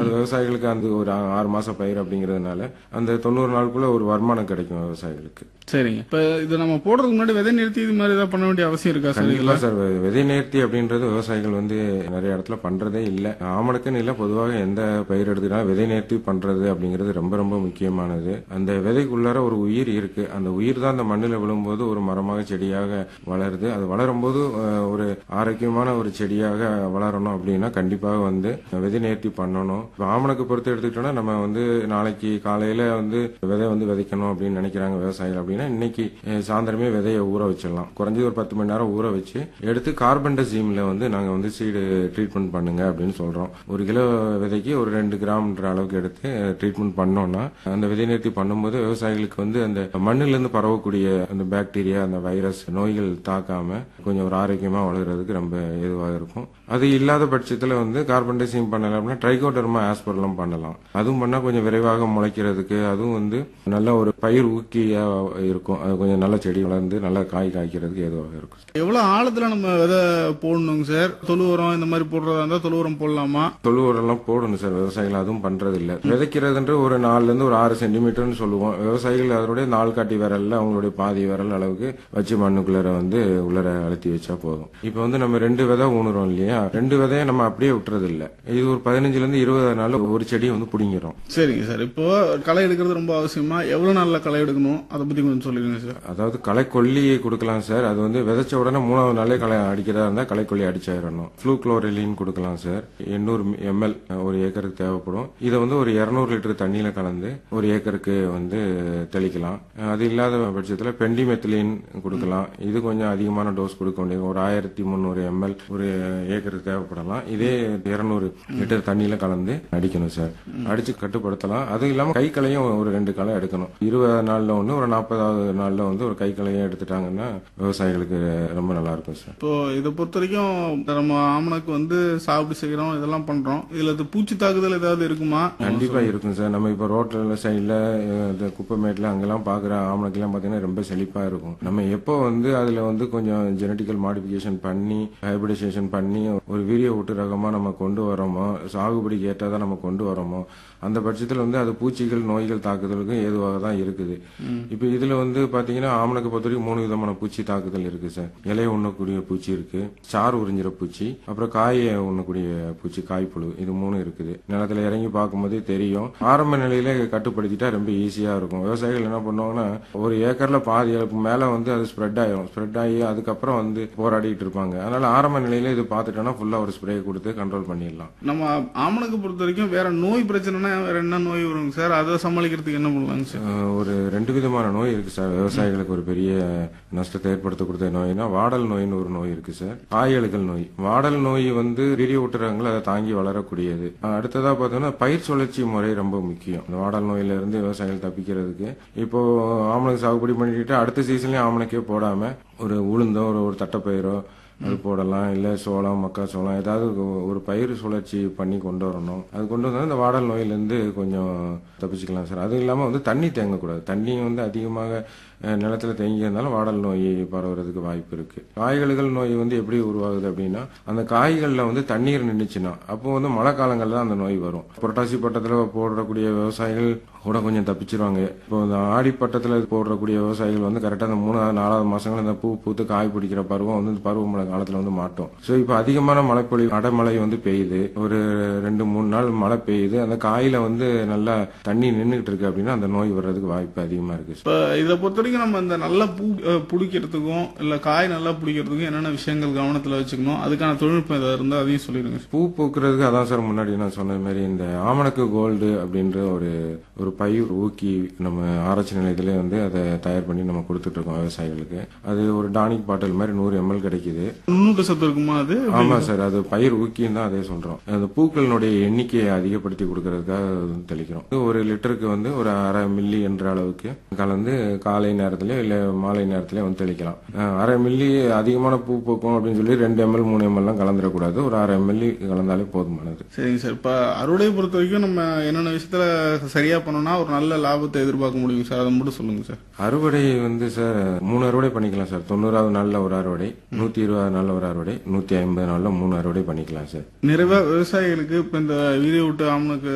அது விவசாயிகளுக்கு அந்த ஒரு ஆ- ஆறு மாசம் பயிர் அப்படிங்கிறதுனால அந்த தொண்ணூறு நாளுக்குள்ள ஒரு வருமானம் கிடைக்கும் விவசாயிகளுக்கு சரிங்க இப்ப இது நம்ம போடுறதுக்கு முன்னாடி விதை நிறுத்தி இது மாதிரி ஏதாவது பண்ண வேண்டிய அவசியம் இருக்கா சார் கண்டிப்பா இதுல சார் வெ- விதை நேர்த்தி அப்படின்றது விவசாயிகள் வந்து நிறைய இடத்துல பண்றதே இல்ல ஆமணக்குன்னு இல்ல பொதுவாக எந்த பயிர் எடுத்துக்கிட்டாலும் விதை நேர்த்தி பண்றது அப்படிங்கிறது ரொம்ப ரொம்ப முக்கியமானது அந்த விதைக்குள்ளார ஒரு உயிர் இருக்கு அந்த உயிர் தான் அந்த மண்ணில் விழும்போது ஒரு மரமாக செடியாக வளருது அது வளரும் போது அஹ், ஒரு ஆரோக்கியமான ஒரு செடியாக வளரணும் அப்படின்னா கண்டிப்பாக வந்து விதை நேர்த்தி பண்ணணும் இப்ப ஆமணக்கு பொறுத்து எடுத்துக்கிட்டோம்னா நம்ம வந்து நாளைக்கு காலையில வந்து விதை வந்து விதைக்கணும் அப்படின்னு நினைக்கிறாங்க விவசாயிகள் அப்படின்னா இன்னைக்கு அஹ், சாயந்தரமே விதையை ஊற வச்சிடலாம் குறைஞ்சது ஒரு பத்து மணி நேரம் ஊற வச்சு எடுத்து கார்பன் டசீம்ல வந்து நாங்க வந்து சீடு ட்ரீட்மெண்ட் பண்ணுங்க அப்படின்னு சொல்றோம் ஒரு கிலோ விதைக்கு ஒரு ரெண்டு கிராம்ன்ற அளவுக்கு எடுத்து ட்ரீட்மெண்ட் பண்ணோம்னா அந்த விதை நிறுத்தி பண்ணும்போது விவசாயிகளுக்கு வந்து அந்த மண்ணுல இருந்து பரவக்கூடிய அந்த பாக்டீரியா அந்த வைரஸ் நோய்கள் தாக்காம கொஞ்சம் ஒரு ஆரோக்கியமா வளர்றதுக்கு ரொம்ப ஏதுவாக இருக்கும் அது இல்லாத பட்சத்துல வந்து கார்பன் டசீம் பண்ணலாம் அப்படின்னா ட்ரைகோடர்மா ஆஸ்பர்லாம் பண்ணலாம் அதுவும் பண்ணா கொஞ்சம் விரைவாக முளைக்கிறதுக்கு அதுவும் வந்து நல்ல ஒரு பயிர் ஊக்கியா இருக்கும் அது கொஞ்சம் நல்ல செடி வளர்ந்து நல்ல காய் காய்க்கிறதுக்கு ஏதுவாக இருக்கும் எவ்வளவு ஆழத்துல நம்ம விதை போடணுங்க சார் தொழு உரம் இந்த மாதிரி போடுறதா இருந்தா தொழு உரம் போடலாமா தொழு உரம்லாம் போடணும் சார் விவசாயிகள் அதுவும் பண்றது இல்ல விதைக்கிறதுன்ற ஒரு நாலுல இருந்து ஒரு ஆறு சென்டிமீட்டர்னு சொல்லுவோம் விவசாயிகள் அதனுடைய நாள் காட்டி விரல்ல அவங்களுடைய பாதி விரல் அளவுக்கு வச்சு மண்ணுக்குள்ளார வந்து உள்ளர அழுத்தி வச்சா போதும் இப்போ வந்து நம்ம ரெண்டு விதை ஊனுறோம் இல்லையா ரெண்டு விதையை நம்ம அப்படியே விட்டுறது இல்ல இது ஒரு பதினஞ்சுல இருந்து இருபது நாள் ஒரு செடி வந்து புடிங்கிறோம் சரிங்க சார் இப்போ களை எடுக்கிறது ரொம்ப அவசியமா எவ்வளவு நாள்ல களை எடுக்கணும் அதை பத்தி கொஞ்சம் சொல்லிடுங்க சார் அதாவது களைக்கொல்லி கொடுக்கலாம் சார் அது வந்து விதைச்ச உடனே மூணாவது நாளே களை அடிக்கிறதா இருந்தா களைக்கொல்லி அடிச்சாயிரணும் ஃப்ளூ குளோரிலின் கொடுக்கலாம் சார் எண்ணூறு எம்எல் ஒரு ஏக்கருக்கு தேவைப்படும் இதை வந்து ஒரு இருநூறு லிட்டர் தண்ணியில கலந்து ஒரு ஏக்கருக்கு வந்து தெளிக்கலாம் அது இல்லாத பட்சத்துல பெண்டிமெத்திலின் கொடுக்கலாம் இது கொஞ்சம் அதிகமான டோஸ் கொடுக்க வேண்டியது ஒரு ஆயிரத்தி முந்நூறு எம்எல் ஒரு ஏக்கருக்கு தேவைப்படலாம் இதே இருநூறு லிட்டர் தண்ணியில கலந்து அடிக்கணும் சார் அடிச்சு கட்டுப்படுத்தலாம் அது இல்லாம கை களையும் ஒரு ரெண்டு களை எடுக்கணும் இருபது நாள்ல ஒண்ணு ஒரு நாற்பதாவது நாள்ல வந்து ஒரு கை களையும் எடுத்துட்டாங்கன்னா விவசாயிகளுக்கு ரொம்ப நல்லா இருக்கும் சார் இப்போ இதை பொறுத்த வரைக்கும் நம்ம ஆமணக்கு வந்து சாப்பிட்டு செய்யறோம் இதெல்லாம் பண்றோம் இதுல இது பூச்சி தாக்குதல் ஏதாவது இருக்குமா கண்டிப்பா இருக்கும் சார் நம்ம இப்ப ரோட்ல சைட்ல இந்த குப்பைமேட்ல அங்கெல்லாம் பாக்குற ஆமணக்கெல்லாம் பாத்தீங்கன்னா ரொம்ப செழிப்பா இருக்கும் நம்ம எப்போ வந்து அதுல வந்து கொஞ்சம் ஜெனட்டிக்கல் மாடிஃபிகேஷன் பண்ணி ஹைபிரிடைசேஷன் பண்ணி ஒரு வீரிய ஊட்டு ரகமா நம்ம கொண்டு வரோமோ சாகுபடிக்கு ஏற்றதா நம்ம கொண்டு வரோமோ அந்த பட்சத்தில் வந்து அது பூச்சிகள் நோய்கள் தாக்குதலுக்கு ஏதுவாக தான் இருக்குது இப்போ இதுல வந்து பாத்தீங்கன்னா ஆமணக்கு பொறுத்த வரைக்கும் மூணு விதமான பூச்சி தாக்குதல் இருக்கு சார் இலைய உண்ணக்கூடிய பூச்சி இருக்கு சாறு உறிஞ்சிற பூச்சி அப்புறம் காயை உண்ணக்கூடிய பூச்சி காய்ப்புழு இது மூணு இருக்குது நிலத்துல இறங்கி பார்க்கும்போதே தெரியும் ஆரம்ப நிலையில கட்டுப்படுத்திட்டா ரொம்ப ஈஸியா இருக்கும் விவசாயிகள் என்ன பண்ணுவாங்கன்னா ஒரு ஏக்கர்ல பாதி அளவுக்கு மேல வந்து அது ஸ்ப்ரெட் ஆயிரும் ஸ்ப்ரெட் ஆகி அதுக்கப்புறம் வந்து போராடிட்டு இருப்பாங்க அதனால ஆரம்ப நிலையில இது பார்த்துட்டோம்னா ஃபுல்லா ஒரு ஸ்ப்ரே கொடுத்து கண்ட்ரோல் பண்ணிடலாம் நம்ம ஆமணக்கு பொறுத்த வரைக்கும் வேற நோய் பிரச்சனைனா வேற என்ன நோய் வருங்க சார் அதை சமாளிக்கிறதுக்கு என்ன பண்ணலாங்க சார் அஹ் ஒரு ரெண்டு விதமான நோய் இருக்கு சார் விவசாயிகளுக்கு ஒரு பெரிய நஷ்டத்தை ஏற்படுத்தக்கூடிய நோய்னா வாடல் நோயின்னு ஒரு நோய் இருக்கு சார் காயழுகல் நோய் வாடல் நோய் வந்து வீரிய ஊட்டுறவங்களை அதை தாங்கி வளரக்கூடியது அஹ் அடுத்ததா பார்த்தோம்னா பயிர் சுழற்சி முறை ரொம்ப முக்கியம் இந்த வாடல் நோயில இருந்து விவசாயிகள் தப்பிக்கிறதுக்கு இப்போ ஆமணக்கு சாகுபடி பண்ணிட்டு அடுத்த சீசன்லயும் ஆமணக்கே போடாம ஒரு உளுந்தோ ஒரு ஒரு தட்டைப்பயிரோ அது போடலாம் இல்ல சோளம் மக்காச்சோளம் ஏதாவது ஒரு- ஒரு பயிர் சுழற்சி பண்ணி கொண்டு வரணும் அது கொண்டு வந்தா இந்த வாடல் நோயிலிருந்து கொஞ்சம் தப்பிச்சுக்கலாம் சார் அதுவும் இல்லாம வந்து தண்ணி தேங்கக்கூடாது தண்ணி வந்து அதிகமாக அஹ், நிலத்துல தேங்கி இருந்தாலும் வாடல் நோய் பரவுறதுக்கு வாய்ப்பு இருக்கு காய்கழுகள் நோய் வந்து எப்படி உருவாகுது அப்படின்னா அந்த காய்கள்ல வந்து தண்ணீர் நின்றுச்சுன்னா அப்போ வந்து மழை காலங்கள்ல தான் அந்த நோய் வரும் புரட்டாசி பட்டத்துல போடக்கூடிய விவசாயிகள் கூட கொஞ்சம் தப்பிச்சிருவாங்க இப்போ இந்த ஆடி பட்டத்துல போடக்கூடிய விவசாயிகள் வந்து கரெக்டா அந்த மூணாவது நாலாவது மாசங்கள் இந்த பூ பூத்து காய் பிடிக்கிற பருவம் வந்து இந்த பருவமழை காலத்துல வந்து மாட்டோம் சோ இப்போ அதிகமான மழைப்பொழிவு அடைமழை வந்து பெய்யுது ஒரு ரெண்டு மூணு நாள் மழை பெய்யுது அந்த காயில வந்து நல்லா தண்ணி நின்றுட்டு இருக்கு அப்படின்னா அந்த நோய் வர்றதுக்கு வாய்ப்பு அதிகமா இருக்கு இப்ப இதை பொறுத்த வரைக்கும் நம்ம இந்த நல்ல பூ அஹ், பிடிக்கிறதுக்கும் இல்ல காய் நல்லா பிடிக்கிறதுக்கும் என்னென்ன விஷயங்கள் கவனத்துல வச்சுக்கணும் அதுக்கான தொழில்நுட்பம் ஏதாவது இருந்தா அதையும் சொல்லிடுங்க சார். பூ பூக்கிறதுக்கு அதான் சார் முன்னாடி நான் சொன்ன மாதிரி இந்த ஆமணக்கு கோல்டு அப்படின்ற ஒரு ஒரு பயிர் ஊக்கி நம்ம ஆராய்ச்சி நிலையத்திலே வந்து அதை தயார் பண்ணி நம்ம கொடுத்துட்டு இருக்கோம் விவசாயிகளுக்கு அது ஒரு டானிக் பாட்டில் மாதிரி நூறு எம்எல் கிடைக்குது நுண்ணூட்ட சத்து இருக்குமா அது ஆமா சார் அது பயிர் ஊக்கின்னு தான் அதே சொல்றோம் அந்த பூக்களினுடைய எண்ணிக்கையை அதிகப்படுத்தி கொடுக்கறதுக்காக அது தெளிக்கிறோம் இது ஒரு லிட்டருக்கு வந்து ஒரு அரை மில்லி என்ற அளவுக்கு கலந்து காலை நேரத்திலயோ இல்ல மாலை நேரத்திலயோ வந்து தெளிக்கலாம் அஹ் அரை மில்லி அதிகமான பூ பூக்கும் அப்படின்னு சொல்லி ரெண்டு எம்எல் மூணு எம்எல் எல்லாம் கலந்துடக்கூடாது ஒரு அரை மில்லி கலந்தாலே போதுமானது சரிங்க சார் இப்ப அறுவடை பொறுத்த வரைக்கும் நம்ம என்னென்ன விஷயத்துல சரியா பண்ணோம்னா ஒரு நல்ல லாபத்தை எதிர்பார்க்க முடியும் சார் அதை மட்டும் சொல்லுங்க சார் அறுவடை வந்து சார் மூணு அறுவடை பண்ணிக்கலாம் சார் தொண்ணூறாவது நாள்ல ஒரு அறுவடை நூத்தி இருபது நாள்ல ஒரு அறுவடை நூத்தி ஐம்பது நாள்ல மூணு அறுவடை பண்ணிக்கலாம் சார் நிறைவா விவசாயிகளுக்கு இப்ப இந்த வீடியோ விட்டு ஆமனுக்கு